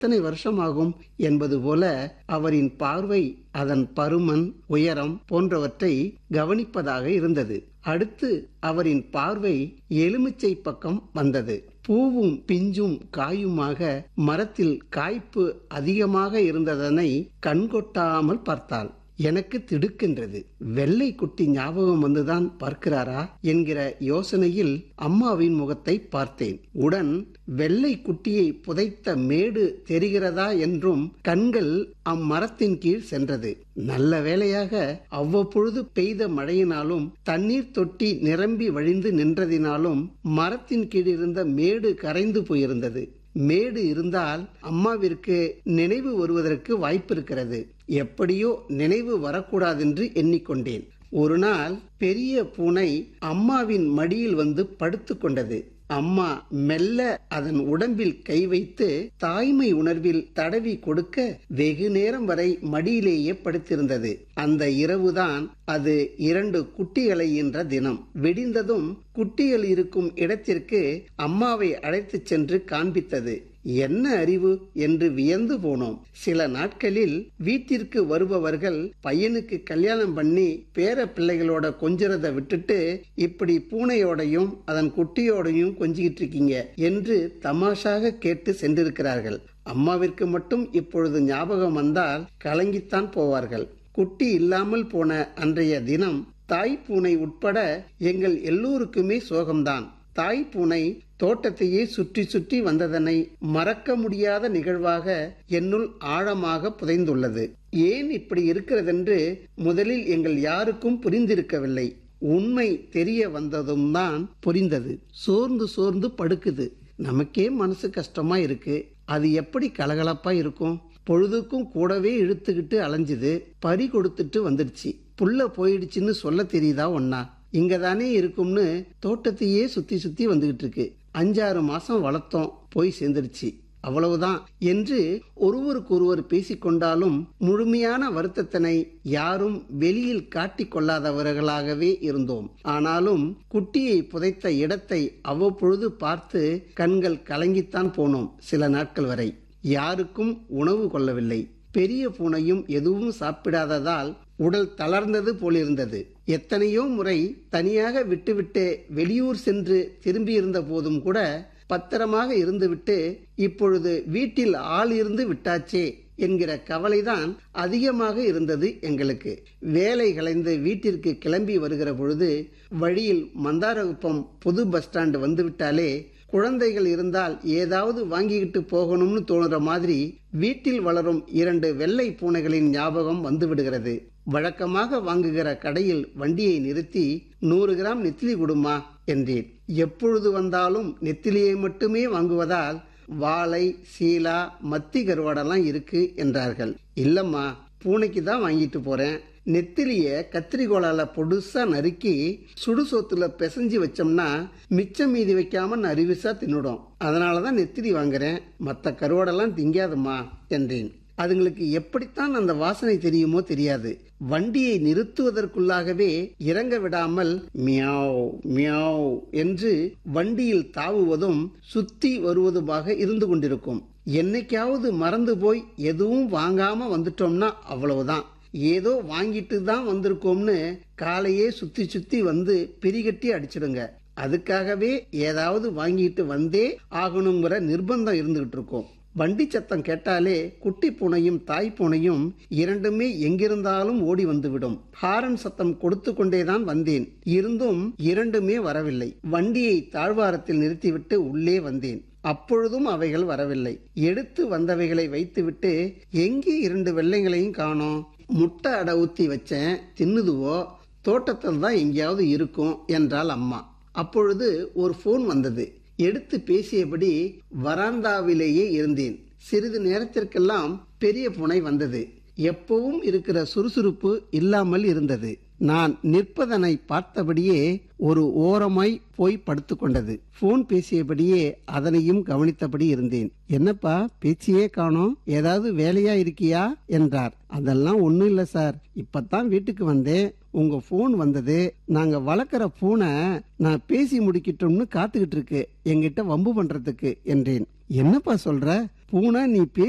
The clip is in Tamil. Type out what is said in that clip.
எத்தனை வருஷமாகும் என்பது போல அவரின் பார்வை அதன் பருமன் உயரம் போன்றவற்றை கவனிப்பதாக இருந்தது அடுத்து அவரின் பார்வை எலுமிச்சை பக்கம் வந்தது பூவும் பிஞ்சும் காயுமாக மரத்தில் காய்ப்பு அதிகமாக இருந்ததனை கண்கொட்டாமல் பார்த்தாள் எனக்கு திடுக்கின்றது வெள்ளை குட்டி ஞாபகம் வந்துதான் பார்க்கிறாரா என்கிற யோசனையில் அம்மாவின் முகத்தை பார்த்தேன் உடன் வெள்ளை குட்டியை புதைத்த மேடு தெரிகிறதா என்றும் கண்கள் அம்மரத்தின் கீழ் சென்றது நல்ல வேளையாக அவ்வப்பொழுது பெய்த மழையினாலும் தண்ணீர் தொட்டி நிரம்பி வழிந்து நின்றதினாலும் மரத்தின் கீழ் இருந்த மேடு கரைந்து போயிருந்தது மேடு இருந்தால் அம்மாவிற்கு நினைவு வருவதற்கு வாய்ப்பு இருக்கிறது எப்படியோ நினைவு வரக்கூடாதென்று எண்ணிக்கொண்டேன் ஒரு நாள் பெரிய பூனை அம்மாவின் மடியில் வந்து படுத்து கொண்டது அம்மா மெல்ல அதன் உடம்பில் கை வைத்து தாய்மை உணர்வில் தடவி கொடுக்க வெகு நேரம் வரை மடியிலேயே படுத்திருந்தது அந்த இரவுதான் அது இரண்டு குட்டிகளை ஈன்ற தினம் வெடிந்ததும் குட்டிகள் இருக்கும் இடத்திற்கு அம்மாவை அழைத்துச் சென்று காண்பித்தது என்ன அறிவு என்று வியந்து போனோம் சில நாட்களில் வீட்டிற்கு வருபவர்கள் பையனுக்கு கல்யாணம் பண்ணி பேர பிள்ளைகளோட கொஞ்சிறத விட்டுட்டு இப்படி பூனையோடையும் அதன் குட்டியோடையும் கொஞ்சிக்கிட்டு இருக்கீங்க என்று தமாஷாக கேட்டு சென்றிருக்கிறார்கள் அம்மாவிற்கு மட்டும் இப்பொழுது ஞாபகம் வந்தால் கலங்கித்தான் போவார்கள் குட்டி இல்லாமல் போன அன்றைய தினம் தாய் பூனை உட்பட எங்கள் எல்லோருக்குமே சோகம்தான் தாய் பூனை தோட்டத்தையே சுற்றி சுற்றி வந்ததனை மறக்க முடியாத நிகழ்வாக என்னுள் ஆழமாக புதைந்துள்ளது ஏன் இப்படி இருக்கிறதென்று முதலில் எங்கள் யாருக்கும் புரிந்திருக்கவில்லை உண்மை தெரிய வந்ததும் தான் புரிந்தது சோர்ந்து சோர்ந்து படுக்குது நமக்கே மனசு கஷ்டமா இருக்கு அது எப்படி கலகலப்பா இருக்கும் பொழுதுக்கும் கூடவே இழுத்துக்கிட்டு அலைஞ்சுது பறி கொடுத்துட்டு வந்துடுச்சு புள்ள போயிடுச்சுன்னு சொல்ல தெரியுதா ஒன்னா இங்க தானே இருக்கும்னு தோட்டத்தையே சுத்தி சுத்தி வந்துகிட்டு இருக்கு அஞ்சாறு மாசம் வளர்த்தோம் போய் சேர்ந்துருச்சு அவ்வளவுதான் என்று ஒருவருக்கு ஒருவர் பேசிக்கொண்டாலும் முழுமையான வருத்தத்தினை யாரும் வெளியில் காட்டிக் கொள்ளாதவர்களாகவே இருந்தோம் ஆனாலும் குட்டியை புதைத்த இடத்தை அவ்வப்பொழுது பார்த்து கண்கள் கலங்கித்தான் போனோம் சில நாட்கள் வரை யாருக்கும் உணவு கொள்ளவில்லை பெரிய பூனையும் எதுவும் சாப்பிடாததால் உடல் தளர்ந்தது போலிருந்தது எத்தனையோ முறை தனியாக விட்டுவிட்டு வெளியூர் சென்று திரும்பியிருந்த போதும் கூட பத்திரமாக இருந்துவிட்டு இப்பொழுது வீட்டில் ஆள் இருந்து விட்டாச்சே என்கிற கவலைதான் அதிகமாக இருந்தது எங்களுக்கு வேலை கலைந்து வீட்டிற்கு கிளம்பி வருகிற பொழுது வழியில் மந்தாரகுப்பம் புது பஸ் ஸ்டாண்டு வந்துவிட்டாலே குழந்தைகள் இருந்தால் ஏதாவது வாங்கிக்கிட்டு போகணும்னு தோணுற மாதிரி வீட்டில் வளரும் இரண்டு வெள்ளை பூனைகளின் ஞாபகம் வந்து விடுகிறது வழக்கமாக வாங்குகிற கடையில் வண்டியை நிறுத்தி நூறு கிராம் நெத்திலி கொடுமா என்றேன் எப்பொழுது வந்தாலும் நெத்திலியை மட்டுமே வாங்குவதால் வாழை சீலா மத்தி கருவாடெல்லாம் இருக்கு என்றார்கள் இல்லம்மா பூனைக்கு தான் வாங்கிட்டு போறேன் நெத்திலிய கத்திரிக்கோளால பொடுசா நறுக்கி சுடுசோத்துல பிசைஞ்சு வச்சோம்னா மிச்சம் மீதி வைக்காம நறுவிசா தின்னுடும் அதனாலதான் நெத்திலி வாங்குறேன் மத்த கருவாடெல்லாம் திங்காதுமா என்றேன் அதுங்களுக்கு எப்படித்தான் அந்த வாசனை தெரியுமோ தெரியாது வண்டியை நிறுத்துவதற்குள்ளாகவே இறங்க விடாமல் மியாவ் மியாவ் என்று வண்டியில் தாவுவதும் சுத்தி வருவதுமாக இருந்து கொண்டிருக்கும் என்னைக்காவது மறந்து போய் எதுவும் வாங்காம வந்துட்டோம்னா அவ்வளவுதான் ஏதோ வாங்கிட்டு தான் வந்திருக்கோம்னு காலையே சுத்தி சுத்தி வந்து பிரிகட்டி அடிச்சிடுங்க அதுக்காகவே ஏதாவது வாங்கிட்டு வந்தே ஆகணுங்கிற நிர்பந்தம் இருந்துகிட்டு இருக்கோம் வண்டி சத்தம் கேட்டாலே குட்டி பூனையும் தாய் பூனையும் இரண்டுமே எங்கிருந்தாலும் ஓடி வந்துவிடும் ஹாரன் சத்தம் கொடுத்து கொண்டேதான் வந்தேன் இருந்தும் இரண்டுமே வரவில்லை வண்டியை தாழ்வாரத்தில் நிறுத்திவிட்டு உள்ளே வந்தேன் அப்பொழுதும் அவைகள் வரவில்லை எடுத்து வந்தவைகளை வைத்துவிட்டு எங்கே இரண்டு வெள்ளைங்களையும் காணோம் முட்டை அடை ஊத்தி வச்சேன் தின்னுதுவோ தோட்டத்தில் தான் எங்கேயாவது இருக்கும் என்றாள் அம்மா அப்பொழுது ஒரு போன் வந்தது எடுத்து பேசியபடி வராந்தாவிலேயே இருந்தேன் சிறிது நேரத்திற்கெல்லாம் பெரிய புனை வந்தது எப்பவும் இருக்கிற சுறுசுறுப்பு இல்லாமல் இருந்தது நான் நிற்பதனை பார்த்தபடியே ஒரு ஓரமாய் போய் படுத்து கொண்டது போன் பேசியபடியே அதனையும் கவனித்தபடி இருந்தேன் என்னப்பா பேச்சியே காணோம் ஏதாவது வேலையா இருக்கியா என்றார் அதெல்லாம் ஒண்ணும் இல்ல சார் இப்பதான் வீட்டுக்கு வந்தேன் உங்க போன் வந்தது நாங்க வளர்க்குற பூனை நான் பேசி முடிக்கட்டும்னு காத்துக்கிட்டு இருக்கு எங்கிட்ட வம்பு பண்றதுக்கு என்றேன் என்னப்பா சொல்ற பூனை நீ பேசி